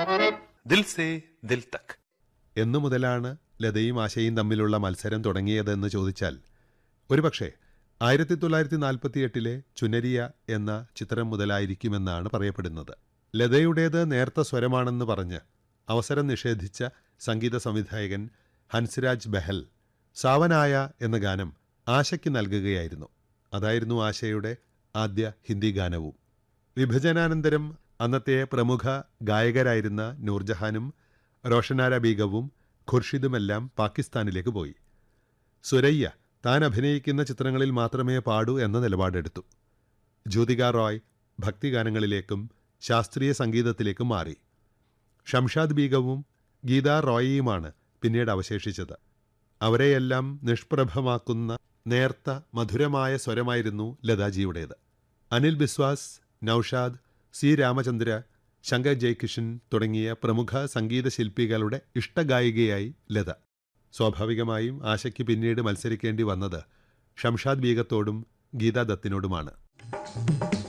ദിൽ say ദിൽ തക് എന്നു മുതലാണ് ലതയും ആശയും തമ്മിലുള്ള മത്സരം തുടങ്ങിയതെന്ന് ചോദിച്ചാൽ ഒരുപക്ഷെ ആയിരത്തി തൊള്ളായിരത്തി നാൽപ്പത്തിയെട്ടിലെ ചുനരിയ എന്ന ചിത്രം മുതലായിരിക്കുമെന്നാണ് പറയപ്പെടുന്നത് ലതയുടേത് നേർത്ത സ്വരമാണെന്ന് പറഞ്ഞ് അവസരം നിഷേധിച്ച സംഗീത സംവിധായകൻ ഹൻസ്രാജ് ബെഹൽ സാവനായ എന്ന ഗാനം ആശയ്ക്ക് നൽകുകയായിരുന്നു അതായിരുന്നു ആശയുടെ ആദ്യ ഹിന്ദി ഗാനവും വിഭജനാനന്തരം അന്നത്തെ പ്രമുഖ ഗായകരായിരുന്ന നൂർജഹാനും റോഷനാര ബീഗവും ഖുർഷിദുമെല്ലാം പാകിസ്ഥാനിലേക്ക് പോയി സുരയ്യ താൻ അഭിനയിക്കുന്ന ചിത്രങ്ങളിൽ മാത്രമേ പാടൂ എന്ന നിലപാടെടുത്തു ജ്യോതിക റോയ് ഭക്തിഗാനങ്ങളിലേക്കും ശാസ്ത്രീയ സംഗീതത്തിലേക്കും മാറി ഷംഷാദ് ബീഗവും ഗീത റോയിയുമാണ് പിന്നീട് അവശേഷിച്ചത് അവരെയെല്ലാം നിഷ്പ്രഭമാക്കുന്ന നേർത്ത മധുരമായ സ്വരമായിരുന്നു ലതാജിയുടേത് അനിൽ ബിസ്വാസ് നൌഷാദ് സി രാമചന്ദ്ര ശങ്കർ ജയ്കിഷൻ തുടങ്ങിയ പ്രമുഖ സംഗീത ശില്പികളുടെ ഇഷ്ടഗായികയായി ലത സ്വാഭാവികമായും ആശയ്ക്ക് പിന്നീട് മത്സരിക്കേണ്ടി വന്നത് ഷംഷാദ് ബീഗത്തോടും ഗീതാ ദത്തിനോടുമാണ്